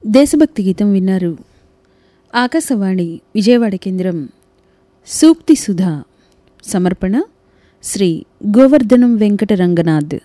దేశభక్తి గీతం విన్నారు ఆకాశవాణి విజయవాడ కేంద్రం సూక్తి సుధా సమర్పణ శ్రీ గోవర్ధనం వెంకట రంగనాథ్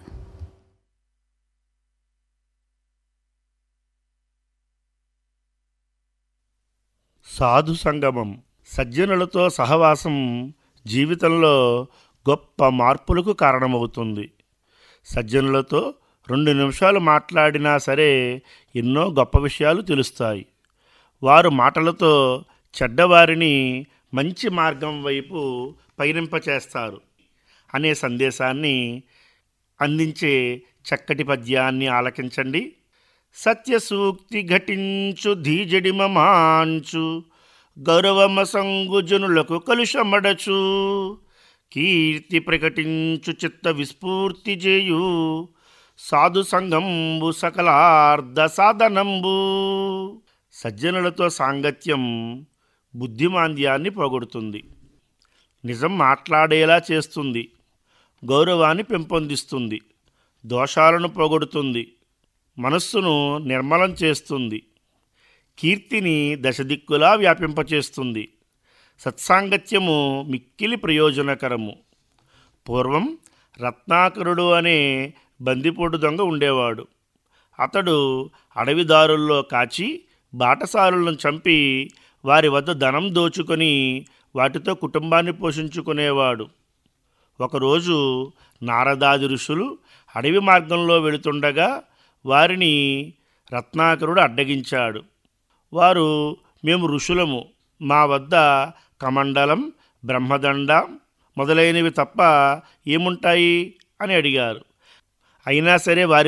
సాధు సంగమం సజ్జనులతో సహవాసం జీవితంలో గొప్ప మార్పులకు కారణమవుతుంది సజ్జనులతో రెండు నిమిషాలు మాట్లాడినా సరే ఎన్నో గొప్ప విషయాలు తెలుస్తాయి వారు మాటలతో చెడ్డవారిని మంచి మార్గం వైపు పయనింపచేస్తారు అనే సందేశాన్ని అందించే చక్కటి పద్యాన్ని ఆలకించండి సత్య సూక్తి ఘటించు ధీజడిమ మాంచు గౌరవమ సంగుజనులకు కలుషమడచు కీర్తి ప్రకటించు చిత్త విస్ఫూర్తి చేయు సాధు సంగంబు సకలార్ధ సాధనంబు సజ్జనులతో సాంగత్యం బుద్ధిమాంద్యాన్ని పోగొడుతుంది నిజం మాట్లాడేలా చేస్తుంది గౌరవాన్ని పెంపొందిస్తుంది దోషాలను పోగొడుతుంది మనస్సును నిర్మలం చేస్తుంది కీర్తిని దశదిక్కులా వ్యాపింపచేస్తుంది సత్సాంగత్యము మిక్కిలి ప్రయోజనకరము పూర్వం రత్నాకరుడు అనే బందిపోటు దొంగ ఉండేవాడు అతడు అడవిదారుల్లో కాచి బాటసారులను చంపి వారి వద్ద ధనం దోచుకొని వాటితో కుటుంబాన్ని పోషించుకునేవాడు ఒకరోజు నారదాది ఋషులు అడవి మార్గంలో వెళుతుండగా వారిని రత్నాకరుడు అడ్డగించాడు వారు మేము ఋషులము మా వద్ద కమండలం బ్రహ్మదండ మొదలైనవి తప్ప ఏముంటాయి అని అడిగారు అయినా సరే వారి